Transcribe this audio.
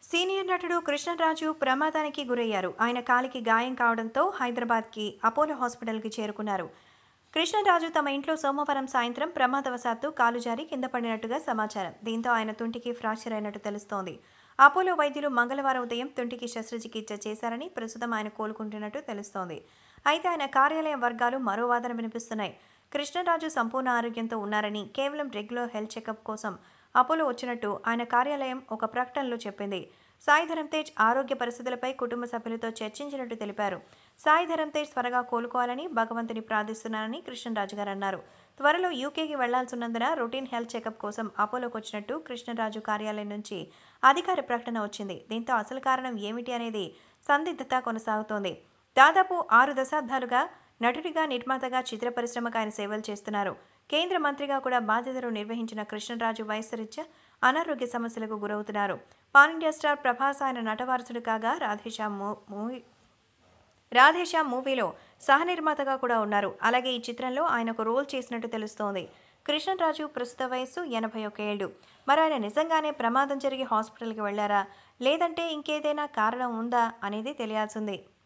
senior నటుడు కృష్ణరాజు ప్రమాదానికి గురయ్యారు ఆయన కాలికి గాయం కావడంతో హైదరాబాద్కి అపోలో హాస్పిటల్కి చేరుకున్నారు కృష్ణరాజు తమ ఇంట్లో సోమవారం సాయంత్రం ప్రమాదవశాత్తు కాలు జారి కింద పడినట్టుగా సమాచారం దీంతో ఆయన తుంటికి ఫ్రాక్చర్ అయినట్టు తెలుస్తోంది అపోలో వైద్యులు మంగళవారం ఉదయం తుంటికి శస్త్రచికిత్స చేశారని ప్రస్తుతం ఆయన కోలుకుంటున్నట్టు తెలుస్తోంది అయితే ఆయన కార్యాలయ వర్గాలు మరో వాదన వినిపిస్తున్నాయి కృష్ణరాజు సంపూర్ణ ఆరోగ్యంతో ఉన్నారని కేవలం రెగ్యులర్ హెల్త్ చెకప్ కోసం అపోలో వచ్చినట్టు ఆయన కార్యాలయం ఒక ప్రకటనలో చెప్పింది సాయి ధరమ్ తేజ్ ఆరోగ్య పరిస్థితులపై కుటుంబ సభ్యులతో చర్చించినట్టు తెలిపారు సాయి ధరమ్ తేజ్ త్వరగా కోలుకోవాలని భగవంతుని ప్రార్థిస్తున్నానని కృష్ణరాజు గారు అన్నారు త్వరలో యూకేకి వెళ్లాల్సినందున రొటీన్ హెల్త్ చెకప్ కోసం అపోలోకి వచ్చినట్టు కృష్ణరాజు కార్యాలయం నుంచి అధికార ప్రకటన వచ్చింది దీంతో అసలు కారణం ఏమిటి అనేది సందిగ్ధత కొనసాగుతోంది దాదాపు ఆరు దశాబ్దాలుగా నటుడిగా నిర్మాతగా చిత్ర పరిశ్రమకు ఆయన సేవలు చేస్తున్నారు కేంద్ర మంత్రిగా కూడా బాధ్యతలు నిర్వహించిన కృష్ణరాజు వయస్సురీత్యా అనారోగ్య సమస్యలకు గురవుతున్నారు పాన్ ఇండియా స్టార్ ప్రభాస్ ఆయన నటవారసుడు కాగా రాధేశ్యామ్ మూ- మూవీ రాధేశ్యామ్ మూవీలో సహనిర్మాతగా కూడా ఉన్నారు అలాగే ఈ చిత్రంలో ఆయన ఒక రోల్ చేసినట్టు తెలుస్తోంది కృష్ణరాజు ప్రస్తుత వయస్సు ఎనభై ఒక ఏళ్ళు మరి ఆయన నిజంగానే ప్రమాదం జరిగి హాస్పిటల్కి వెళ్లారా లేదంటే ఇంకేదైనా కారణం ఉందా అనేది తెలియాల్సింది